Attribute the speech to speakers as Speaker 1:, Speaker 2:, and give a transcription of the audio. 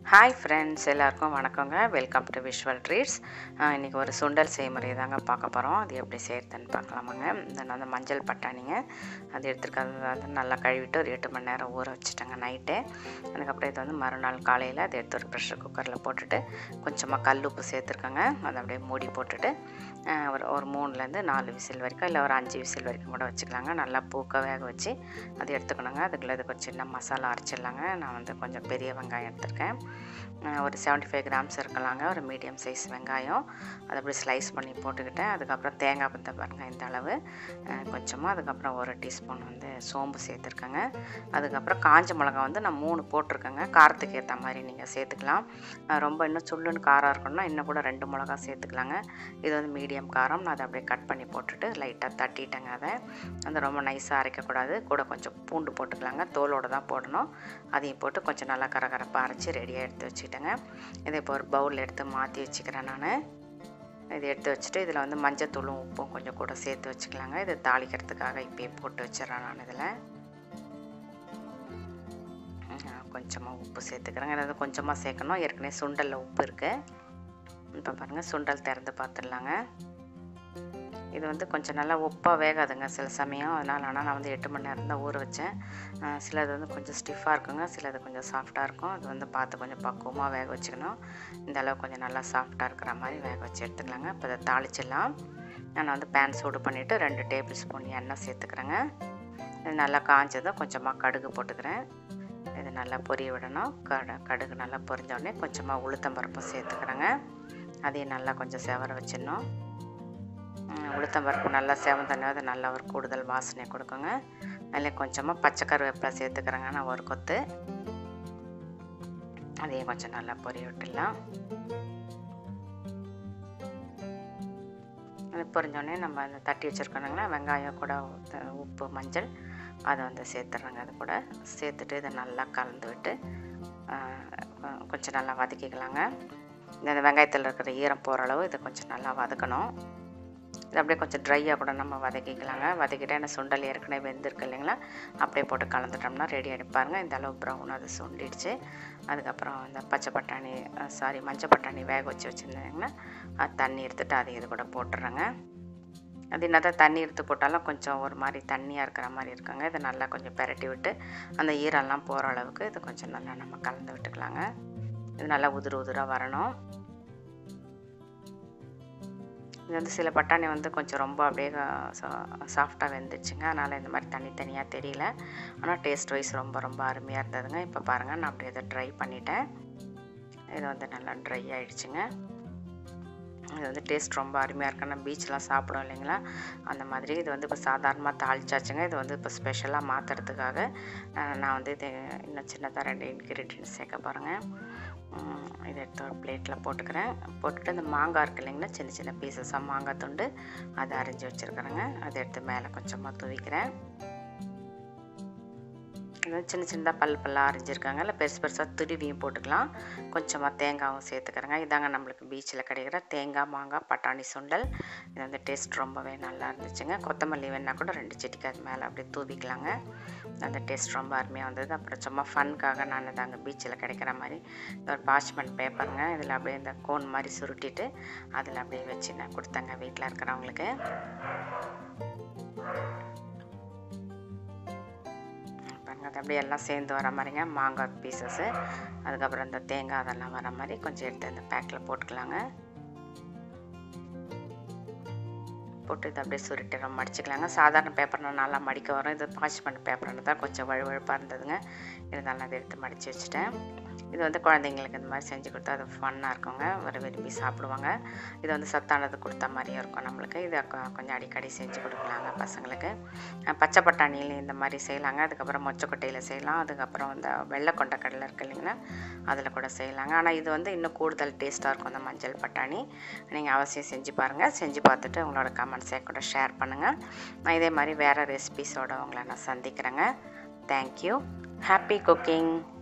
Speaker 1: hi friends எல்லாருக்கும் வணக்கங்க welcome to visual treats இன்றைக்கி ஒரு சுண்டல் செய்முறை தாங்க பார்க்க போகிறோம் அது எப்படி செய்கிறதுன்னு பார்க்கலாமாங்க இந்த நான் அந்த மஞ்சள் பட்டாணிங்க அது எடுத்துருக்கிறது வந்து நல்லா கழுவிட்டு ஒரு எட்டு மணி நேரம் ஊற வச்சுட்டேங்க நைட்டு அதுக்கப்புறம் இது வந்து மறுநாள் காலையில் அதை எடுத்து ஒரு ப்ரெஷர் குக்கரில் போட்டுட்டு கொஞ்சமாக கல் உப்பு சேர்த்துருக்கேங்க அதை அப்படியே மூடி போட்டுட்டு அஹ், ஒரு ஒரு மூணுலேருந்து நாலு விசில் வரைக்கும் இல்லை ஒரு அஞ்சு விசில் வரைக்கும் கூட வச்சுக்கலாங்க நல்லா பூக்க வேக வச்சு அது எடுத்துக்கணுங்க அதுக்குள்ள இதுக்கு ஒரு சின்ன மசாலா அரைச்சிடலாங்க நான் வந்து கொஞ்சம் பெரிய வெங்காயம் எடுத்திருக்கேன் அஹ் ஒரு 75 ஃபைவ் கிராம்ஸ் இருக்கலாங்க ஒரு மீடியம் சைஸ் வெங்காயம் அதை அப்படி ஸ்லைஸ் பண்ணி போட்டுக்கிட்டேன் அதுக்கப்புறம் தேங்காய் பற்ற பாருங்க இந்த அளவு அஹ் கொஞ்சமாக அதுக்கப்புறம் ஒரு டீஸ்பூன் வந்து சோம்பு சேர்த்துருக்கேங்க அதுக்கப்புறம் காஞ்ச மிளகா வந்து நான் மூணு போட்டிருக்கேங்க காரத்துக்கு ஏற்ற மாதிரி நீங்கள் சேர்த்துக்கலாம் அஹ் ரொம்ப இன்னும் சுள்ளுன்னு காரம் இருக்கணும்னா இன்னும் கூட ரெண்டு மிளகா சேர்த்துக்கலாங்க இது வந்து மீடியம் காரம் நான் அதை அப்படியே கட் பண்ணி போட்டுட்டு லைட்டாக தட்டிட்டேங்க அதை வந்து ரொம்ப நைஸாக அரைக்கக்கூடாது கூட கொஞ்சம் பூண்டு போட்டுக்கலாங்க தோலோடு தான் போடணும் அதையும் போட்டு கொஞ்சம் நல்லா கரகரப்பாக அரைச்சி ரெடியாக எடுத்து வச்சுக்கிட்டேங்க இதை இப்போ ஒரு பவுலில் எடுத்து மாற்றி வச்சுக்கிறேன் நான் இதை எடுத்து வச்சுட்டு இதில் வந்து மஞ்சத்தூளும் உப்பும் கொஞ்சம் கூட சேர்த்து வச்சுக்கலாங்க இது தாளிக்கிறதுக்காக இப்பயே போட்டு வச்சிடறேன் நான் இதில் கொஞ்சமாக உப்பு சேர்த்துக்கிறேங்க அதாவது கொஞ்சமாக சேர்க்கணும் ஏற்கனவே சுண்டலில் உப்பு இருக்குது இப்போ பாருங்கள் சுண்டல் திறந்து பார்த்துடலாங்க இது வந்து கொஞ்சம் நல்லா உப்பாக வேகாதுங்க சில சமயம் அதனால் ஆனால் நான் வந்து எட்டு மணி நேரம் தான் ஊற வச்சேன் அஹ் சிலது வந்து கொஞ்சம் ஸ்டிஃபாக இருக்குங்க சிலது கொஞ்சம் சாஃப்டாக இருக்கும் அது வந்து பார்த்து கொஞ்சம் பக்குவமாக வேக வச்சுக்கணும் இந்த அளவு கொஞ்சம் நல்லா சாஃப்டாக இருக்கிற மாதிரி வேக வச்சு எடுத்துக்கலாங்க இப்போ இதை தாளிச்சிடலாம் நான் வந்து பேன் சூடு பண்ணிவிட்டு ரெண்டு டேபிள் ஸ்பூன் எண்ணெய் சேர்த்துக்கிறேங்க இது நல்லா காஞ்சதும் கொஞ்சமாக கடுகு போட்டுக்கிறேன் இது நல்லா பொரிய விடணும் கடு கடுகு நல்லா பொரிஞ்ச உடனே கொஞ்சமாக உளுத்தம்பருப்பும் சேர்த்துக்கிறேங்க அதையும் நல்லா கொஞ்சம் செவர வச்சிடணும் உம், உளுத்தம்பருப்பு நல்லா செவந்தோடனே அது நல்லா ஒரு கூடுதல் வாசனை கொடுக்குங்க அதில் கொஞ்சமாக பச்சை கருவேப்பிலை சேர்த்துக்கிறேங்க நான் ஒரு கொத்து அதையும் கொஞ்சம் நல்லா பொரிய விட்டுடலாம் அது பொரிஞ்சோடனே நம்ம அந்த தட்டி வச்சுருக்கோனுங்களா வெங்காயம் கூட உ- உப்பு மஞ்சள் அதை வந்து சேர்த்துட்றேங்க அது கூட சேர்த்துட்டு இதை நல்லா கலந்து விட்டு ஆஹ், கொஞ்சம் நல்லா வதக்கிக்கலாங்க இந்த வெங்காயத்தில் இருக்கிற ஈரம் போகிற அளவு இதை கொஞ்சம் நல்லா வதக்கணும் இது அப்படியே கொஞ்சம் ட்ரையாக கூட நம்ம வதக்கிக்கலாங்க வதக்கிட்டு என்ன சுண்டல் ஏற்கனவே வெந்திருக்கு இல்லைங்களா அப்படியே போட்டு கலந்துட்டோம்னா ரெடி பாருங்க இந்த அளவு ப்ரௌன் அது சுண்டிடுச்சு அதுக்கப்புறம் இந்த பச்சை பட்டாணி சாரி மஞ்சள் பட்டாணி வேக வச்சு வச்சுருந்தீங்கன்னா அது தண்ணி எடுத்துட்டு அதை இது கூட போட்டுறேங்க அது என்ன தான் தண்ணி எடுத்து போட்டாலும் கொஞ்சம் ஒரு மாதிரி தண்ணியாக இருக்கிற மாதிரி இருக்குங்க இதை நல்லா கொஞ்சம் பெரட்டி விட்டு அந்த ஈரம்லாம் போகிற அளவுக்கு இது கொஞ்சம் நல்லா நம்ம கலந்து விட்டுக்கலாங்க இது நல்லா உதிர உதிராக வரணும் இது வந்து சில பட்டாணி வந்து கொஞ்சம் ரொம்ப அப்படியே சாஃப்டாக வெந்துச்சுங்க அதனால் இந்த மாதிரி தனித்தனியாக தெரியல ஆனால் டேஸ்ட் வைஸ் ரொம்ப ரொம்ப அருமையாக இருந்ததுங்க இப்போ பாருங்கள் நான் அப்படியே இதை ட்ரை பண்ணிட்டேன் இது வந்து நல்லா ட்ரை ஆயிடுச்சுங்க இது வந்து டேஸ்ட் ரொம்ப அருமையாக இருக்கு நம்ம பீச்லாம் சாப்பிடும் இல்லைங்களா அந்த மாதிரி இது வந்து இப்போ சாதாரணமாக தாளிச்சாச்சுங்க இது வந்து இப்போ ஸ்பெஷலாக மாற்றுறதுக்காக நான் வந்து இது இன்னும் சின்னதாக ரெண்டு இன்க்ரீடியன்ஸ் சேர்க்க பாருங்கள் இதை எடுத்து ஒரு பிளேட்டில் போட்டுக்கிறேன் போட்டுட்டு இந்த மாங்காய் இருக்கு இல்லைங்களா சின்ன சின்ன பீசஸாக மாங்காய் துண்டு அதை அரிஞ்சு வச்சுருக்கிறேங்க அதை எடுத்து மேலே கொஞ்சமாக தூவிக்கிறேன் இது வந்து சின்ன சின்னதாக பல் பல்லாக அரிஞ்சிருக்காங்க இல்லை பெருசு பெருசாக துருவியும் போட்டுக்கலாம் கொஞ்சமாக தேங்காயும் சேர்த்துக்கிறேங்க இதாங்க நம்மளுக்கு பீச்சில் கிடைக்கிற தேங்காய் மாங்காய் பட்டாணி சுண்டல் இது வந்து டேஸ்ட் ரொம்பவே நல்லா இருந்துச்சுங்க கொத்தமல்லி வேணால் கூட ரெண்டு செடிக்கு அது மேலே அப்படியே தூவிக்கலாங்க அந்த டேஸ்ட் ரொம்ப அருமையாக வந்தது அப்புறம் சும்மா ஃபன்க்காக நான் தாங்க பீச்சில் கிடைக்கிற மாதிரி இந்த ஒரு பாஷ்மெண்ட் பேப்பருங்க இதில் அப்படியே இந்த கோன் மாதிரி சுருட்டிட்டு அதில் அப்படியே வச்சு நான் கொடுத்தேங்க வீட்டில் இருக்கிறவங்களுக்கு பாருங்க அது அப்படியே எல்லாம் சேர்ந்து வர மாதிரிங்க மாங்காய் பீசஸ்ஸு அதுக்கப்புறம் இந்த தேங்காய் அதெல்லாம் வர மாதிரி கொஞ்சம் எடுத்து இந்த பேக்கில் போட்டுக்கலாங்க போட்டு இதை அப்படியே சுருட்டி நம்ம மடிச்சுக்கலாங்க சாதாரண பேப்பர்னா நல்லா மடிக்க வரும் இது பாஷ்மெண்ட் பேப்பர்னு தான் கொஞ்சம் வழுவழுப்பாக இருந்ததுங்க இருந்தாலும் அதை எடுத்து மடித்து வச்சுட்டேன் இது வந்து குழந்தைங்களுக்கு இந்த மாதிரி செஞ்சு கொடுத்தா அது ஃபன்னாக இருக்குங்க ஒரு விரும்பி சாப்பிடுவாங்க இது வந்து சத்தானது கொடுத்த மாதிரியும் இருக்கும் நம்மளுக்கு இதை கொ- கொஞ்சம் அடிக்கடி செஞ்சு கொடுக்கலாங்க பசங்களுக்கு அஹ் பச்சை பட்டாணியில் இந்த மாதிரி செய்யலாங்க அதுக்கப்புறம் மொச்சக்கொட்டையில் செய்யலாம் அதுக்கப்புறம் இந்த வெள்ளை கொண்ட கடலை இருக்கு இல்லைங்களா அதில் கூட செய்யலாங்க ஆனால் இது வந்து இன்னும் கூடுதல் டேஸ்ட்டாக இருக்கும் இந்த மஞ்சள் பட்டாணி நீங்கள் அவசியம் செஞ்சு பாருங்கள் செஞ்சு பார்த்துட்டு உங்களோட கமெண்ட்ஸை கூட ஷேர் பண்ணுங்கள் நான் இதே மாதிரி வேறு ரெசிபிஸோட உங்களை நான் சந்திக்கிறேங்க தேங்க்யூ ஹாப்பி குக்கிங்